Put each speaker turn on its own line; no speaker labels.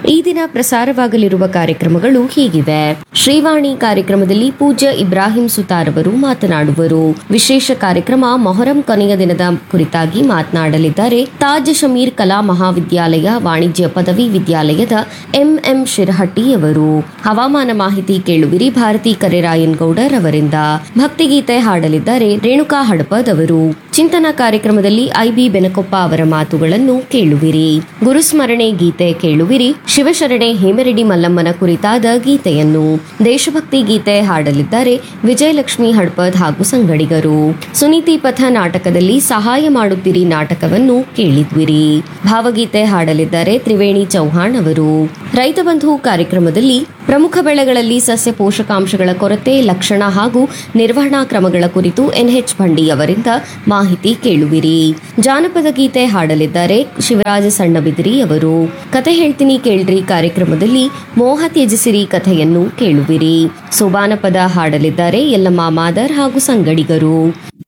ಈ ದಿನ ಪ್ರಸಾರವಾಗಲಿರುವ ಕಾರ್ಯಕ್ರಮಗಳು ಹೀಗಿವೆ ಶ್ರೀವಾಣಿ ಕಾರ್ಯಕ್ರಮದಲ್ಲಿ ಪೂಜ್ಯ ಇಬ್ರಾಹಿಂ ಸುತಾರ್ ಅವರು ಮಾತನಾಡುವರು ವಿಶೇಷ ಕಾರ್ಯಕ್ರಮ ಮೊಹರಂ ಕೊನೆಯ ದಿನದ ಕುರಿತಾಗಿ ಮಾತನಾಡಲಿದ್ದಾರೆ ತಾಜ್ ಶಮೀರ್ ಕಲಾ ಮಹಾವಿದ್ಯಾಲಯ ವಾಣಿಜ್ಯ ಪದವಿ ವಿದ್ಯಾಲಯದ ಎಂಎಂ ಶಿರಹಟ್ಟಿ ಅವರು ಹವಾಮಾನ ಮಾಹಿತಿ ಕೇಳುವಿರಿ ಭಾರತಿ ಕರೆರಾಯನ್ ಗೌಡರ್ ಅವರಿಂದ ಭಕ್ತಿಗೀತೆ ಹಾಡಲಿದ್ದಾರೆ ರೇಣುಕಾ ಹಡಪದ್ ಅವರು ಚಿಂತನ ಕಾರ್ಯಕ್ರಮದಲ್ಲಿ ಐಬಿ ಬೆನಕೊಪ್ಪ ಅವರ ಮಾತುಗಳನ್ನು ಕೇಳುವಿರಿ ಗುರುಸ್ಮರಣೆ ಗೀತೆ ಕೇಳುವಿರಿ ಶಿವಶರಣೆ ಹೇಮರೆಡ್ಡಿ ಮಲ್ಲಮ್ಮನ ಕುರಿತಾದ ಗೀತೆಯನ್ನು ದೇಶಭಕ್ತಿ ಗೀತೆ ಹಾಡಲಿದ್ದಾರೆ ವಿಜಯಲಕ್ಷ್ಮಿ ಹಡ್ಪದ್ ಹಾಗೂ ಸಂಗಡಿಗರು ಸುನೀತಿ ಪಥ ನಾಟಕದಲ್ಲಿ ಸಹಾಯ ಮಾಡುತ್ತೀರಿ ನಾಟಕವನ್ನು ಕೇಳಿದ್ವಿರಿ ಭಾವಗೀತೆ ಹಾಡಲಿದ್ದಾರೆ ತ್ರಿವೇಣಿ ಚೌಹಾಣ್ ಅವರು ರೈತ ಬಂಧು ಕಾರ್ಯಕ್ರಮದಲ್ಲಿ ಪ್ರಮುಖ ಬೆಳೆಗಳಲ್ಲಿ ಸಸ್ಯ ಪೋಷಕಾಂಶಗಳ ಕೊರತೆ ಲಕ್ಷಣ ಹಾಗೂ ನಿರ್ವಹಣಾ ಕ್ರಮಗಳ ಕುರಿತು ಎನ್ಎಚ್ ಭಂಡಿ ಅವರಿಂದ ಮಾಹಿತಿ ಕೇಳುವಿರಿ ಜಾನಪದ ಗೀತೆ ಹಾಡಲಿದ್ದಾರೆ ಶಿವರಾಜ ಸಣ್ಣಬಿದಿರಿ ಅವರು ಕತೆ ಹೇಳ್ತೀನಿ ಕೇಳ್ರಿ ಕಾರ್ಯಕ್ರಮದಲ್ಲಿ ಮೋಹ ತ್ಯಜಿಸಿರಿ ಕಥೆಯನ್ನು ಕೇಳುವಿರಿ ಸೋಬಾನ ಪದ ಹಾಡಲಿದ್ದಾರೆ ಯಲ್ಲಮ್ಮ ಮಾದರ್ ಹಾಗೂ ಸಂಗಡಿಗರು